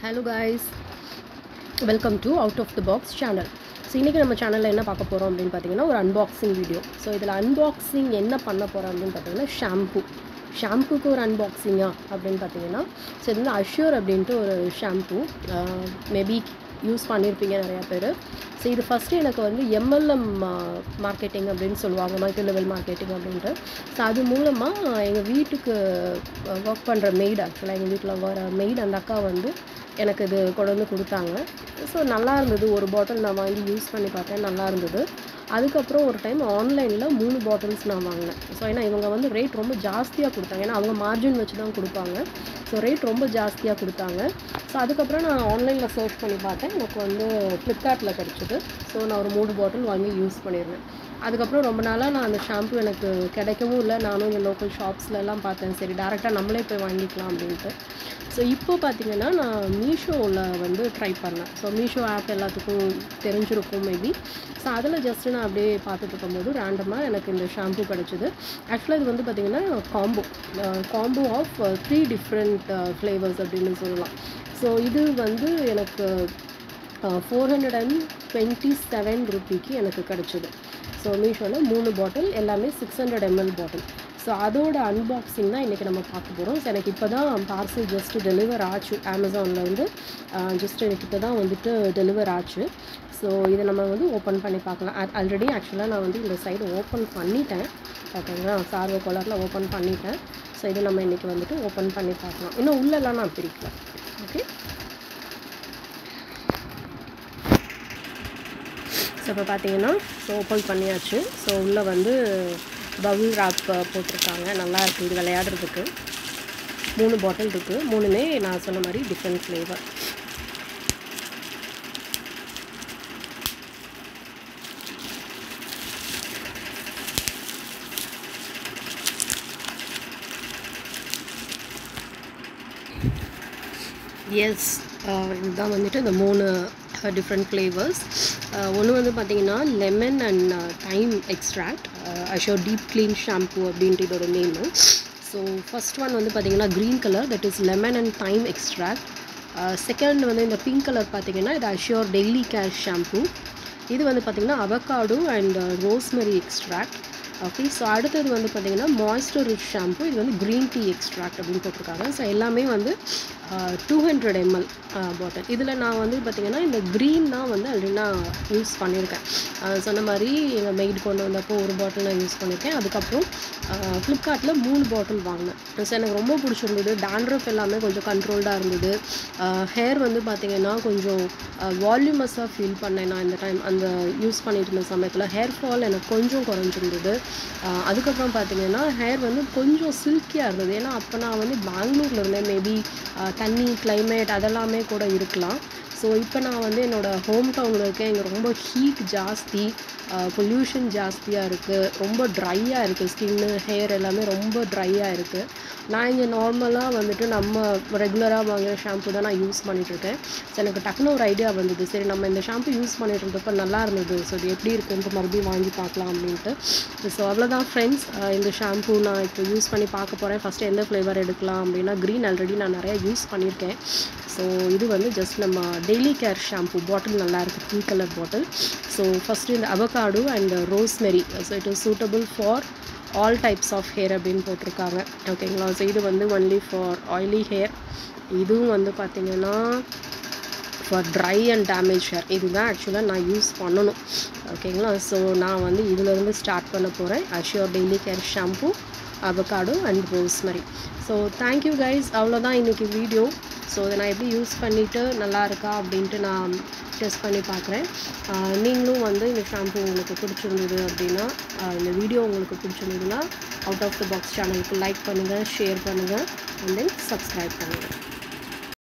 hello guys welcome to out of the box channel so இன்றைக்கி நம்ம சேனலில் என்ன பார்க்க போகிறோம் அப்படின்னு பார்த்தீங்கன்னா ஒரு அன்பாக்சிங் வீடியோ ஸோ இதில் அன்பாக்சிங் என்ன பண்ண போகிறோம் அப்படின்னு பார்த்தீங்கன்னா ஷாம்பு ஷாம்புக்கு ஒரு அன்பாக்சிங்கா அப்படின்னு பார்த்தீங்கன்னா ஸோ இது வந்து அஷ்யூர் அப்படின்ட்டு ஒரு ஷாம்பு மேபி யூஸ் பண்ணியிருப்பீங்க நிறையா பேர் ஸோ இது ஃபஸ்ட்டு எனக்கு வந்து எம்எல்எம் மார்க்கெட்டிங் அப்படின்னு சொல்லுவாங்க மல்டி லெவல் மார்க்கெட்டிங் அப்படின்ட்டு ஸோ அது மூலமாக எங்கள் வீட்டுக்கு ஒர்க் பண்ணுற மெய்டு ஆக்சுவலாக எங்கள் வீட்டில் வர மெய்டு அந்த அக்கா வந்து எனக்கு இது கொண்டு வந்து கொடுத்தாங்க ஸோ நல்லா இருந்தது ஒரு பாட்டில் நான் வாங்கி யூஸ் பண்ணி பார்த்தேன் நல்லா இருந்தது அதுக்கப்புறம் ஒரு டைம் ஆன்லைனில் மூணு பாட்டில்ஸ் நான் வாங்கினேன் ஸோ ஏன்னா இவங்க வந்து ரேட் ரொம்ப ஜாஸ்தியாக கொடுத்தாங்க ஏன்னா அவங்க மார்ஜின் வச்சு தான் கொடுப்பாங்க ஸோ ரேட் ரொம்ப ஜாஸ்தியாக கொடுத்தாங்க ஸோ அதுக்கப்புறம் நான் ஆன்லைனில் சர்ச் பண்ணி பார்த்தேன் எனக்கு வந்து ஃப்ளிப்கார்ட்டில் கிடச்சிது ஸோ நான் ஒரு மூணு பாட்டில் வாங்கி யூஸ் பண்ணியிருந்தேன் அதுக்கப்புறம் ரொம்ப நாளாக நான் அந்த ஷாம்பு எனக்கு கிடைக்கவும் இல்லை நானும் இங்கே லோக்கல் ஷாப்ஸ்லலாம் பார்த்தேன் சரி டேரெக்டாக நம்மளே போய் வாங்கிக்கலாம் அப்படின்ட்டு ஸோ இப்போ பார்த்தீங்கன்னா நான் மீஷோவில் வந்து ட்ரை பண்ணேன் ஸோ மீஷோ ஆப் எல்லாத்துக்கும் தெரிஞ்சிருக்கும் மேபி ஸோ அதில் ஜஸ்ட்டு நான் அப்படியே பார்த்துட்டு இருக்கும்போது ரேண்டமாக எனக்கு இந்த ஷாம்பு கிடச்சிது ஆக்சுவலாக இது வந்து பார்த்திங்கன்னா combo combo of three different flavours அப்படின்னு சொல்லலாம் ஸோ இது வந்து எனக்கு four hundred and twenty seven ருபிக்கு எனக்கு கிடச்சிது ஸோ மீஷோவில் மூணு பாட்டில் எல்லாமே six hundred ML bottle so அதோட அன்பாக்சிங் தான் இன்றைக்கி நம்ம பார்க்க போகிறோம் ஸோ எனக்கு இப்போ தான் பார்சல் ஜஸ்ட்டு டெலிவர் ஆச்சு அமேசானில் வந்து ஜஸ்ட் எனக்கு இப்போ தான் வந்துட்டு டெலிவர் ஆச்சு ஸோ இதை நம்ம வந்து ஓப்பன் பண்ணி பார்க்கலாம் ஆல்ரெடி ஆக்சுவலாக நான் வந்து இந்த சைடு ஓப்பன் பண்ணிட்டேன் ஓகேங்களா சார்வோ கலரில் ஓப்பன் பண்ணிட்டேன் ஸோ இது நம்ம இன்றைக்கி வந்துட்டு ஓப்பன் பண்ணி பார்க்கலாம் இன்னும் உள்ளெல்லாம் நான் பிரிக்கல ஓகே ஸோ இப்போ பார்த்தீங்கன்னா ஸோ ஓப்பன் பண்ணியாச்சு ஸோ உள்ளே வந்து பபுள் ராப் போட்டிருக்காங்க நல்லா இருக்குது இது விளையாடுறதுக்கு மூணு பாட்டில் இருக்குது மூணுமே நான் சொன்ன மாதிரி டிஃப்ரெண்ட் ஃப்ளேவர் எஸ் இதுதான் வந்துட்டு இந்த மூணு டிஃப்ரெண்ட் ஃப்ளேவர்ஸ் ஒன்று வந்து பார்த்தீங்கன்னா lemon and lime extract assure deep clean shampoo அப்படின்ட்டு இதோட நேமு ஸோ ஃபஸ்ட் ஒன் வந்து பார்த்தீங்கன்னா green colour that is lemon and lime extract second வந்து இந்த பிங்க் கலர் பார்த்தீங்கன்னா இது அஷ்யோர் டெய்லி கேஷ் ஷாம்பு இது வந்து பார்த்திங்கன்னா avocado and rosemary extract okay so அடுத்தது வந்து பார்த்திங்கன்னா மாய்ஸ்டர் ரிச் ஷாம்பு இது வந்து க்ரீன் டீ எக்ஸ்ட்ராக்ட் அப்படின்னு போட்டிருக்காங்க ஸோ எல்லாமே வந்து டூ ஹண்ட்ரட் எம்எல் பாட்டில் இதில் நான் வந்து பார்த்திங்கன்னா இந்த க்ரீன் தான் வந்து ஆல்ரெடி நான் யூஸ் பண்ணியிருக்கேன் சொன்ன மாதிரி எங்கள் மெய்டு கொண்டு வந்தப்போ ஒரு பாட்டில் நான் யூஸ் பண்ணியிருக்கேன் அதுக்கப்புறம் ஃப்ளிப்கார்ட்டில் மூணு பாட்டில் வாங்கினேன் ஸோ எனக்கு ரொம்ப பிடிச்சிருந்தது டேண்ட்ரஃப் எல்லாமே கொஞ்சம் கண்ட்ரோல்டாக இருந்தது ஹேர் வந்து பார்த்திங்கன்னா கொஞ்சம் வால்யூமஸாக ஃபீல் பண்ணேன் நான் இந்த டைம் அந்த யூஸ் பண்ணிட்டு இருந்த சமயத்தில் ஹேர் ஃபால் எனக்கு கொஞ்சம் குறைஞ்சிருந்தது அதுக்கப்புறம் பார்த்திங்கன்னா ஹேர் வந்து கொஞ்சம் சில்கியாக இருந்தது ஏன்னா அப்போ நான் வந்து பெங்களூரில் இருந்தேன் மேபி தண்ணி கிளைமேட் அதெல்லாமே கூட இருக்கலாம் ஸோ இப்போ நான் வந்து என்னோடய ஹோம் டவுனில் இருக்கேன் இங்கே ரொம்ப ஹீட் ஜாஸ்தி பொல்யூஷன் ஜாஸ்தியாக இருக்குது ரொம்ப ட்ரையாக இருக்குது ஸ்கின்னு ஹேர் எல்லாமே ரொம்ப ட்ரையாக இருக்குது நான் இங்கே நார்மலாக வந்துட்டு நம்ம ரெகுலராக வாங்குகிற ஷாம்பு தான் நான் யூஸ் பண்ணிகிட்ருக்கேன் ஸோ எனக்கு டக்குனு ஒரு ஐடியா வந்தது சரி நம்ம இந்த ஷாம்பு யூஸ் பண்ணிட்டு இருந்தப்போ நல்லா இருந்தது ஸோ இது எப்படி இருக்குன்ட்டு மறுபடியும் வாங்கி பார்க்கலாம் அப்படின்ட்டு ஸோ அவ்வளோதான் ஃப்ரெண்ட்ஸ் இந்த ஷாம்பு நான் இப்போ யூஸ் பண்ணி பார்க்க போகிறேன் ஃபஸ்ட்டு எந்த ஃப்ளேவர் எடுக்கலாம் அப்படின்னா க்ரீன் ஆல்ரெடி நான் நிறையா யூஸ் பண்ணியிருக்கேன் ஸோ இது வந்து ஜஸ்ட் நம்ம டெய்லி கேர் ஷாம்பு பாட்டில் நல்லா இருக்குது pink colour bottle so first இந்த avocado and rosemary so it is suitable for all types of hair அப்படின்னு போட்டிருக்காங்க ஓகேங்களா ஸோ இது வந்து ஒன்லி ஃபார் ஆயிலி ஹேர் இதுவும் வந்து பார்த்திங்கன்னா for dry and damage hair இதுதான் ஆக்சுவலாக நான் யூஸ் பண்ணணும் ஓகேங்களா ஸோ நான் வந்து இதிலேருந்து ஸ்டார்ட் பண்ண போகிறேன் assure daily care shampoo avocado and rosemary so thank you guys அவ்வளோதான் இன்றைக்கி வீடியோ ஸோ இதை நான் எப்படி யூஸ் பண்ணிவிட்டு நல்லா இருக்கா அப்படின்ட்டு நான் டெஸ்ட் பண்ணி பார்க்குறேன் நீங்களும் வந்து இந்த ஷாம்பு உங்களுக்கு பிடிச்சிருந்தது அப்படின்னா இந்த வீடியோ உங்களுக்கு பிடிச்சிருந்ததுன்னா அவுட் ஆஃப் த பாக்ஸ் சேனலுக்கு லைக் பண்ணுங்கள் ஷேர் பண்ணுங்கள் அண்ட் தென் சப்ஸ்கிரைப் பண்ணுங்கள்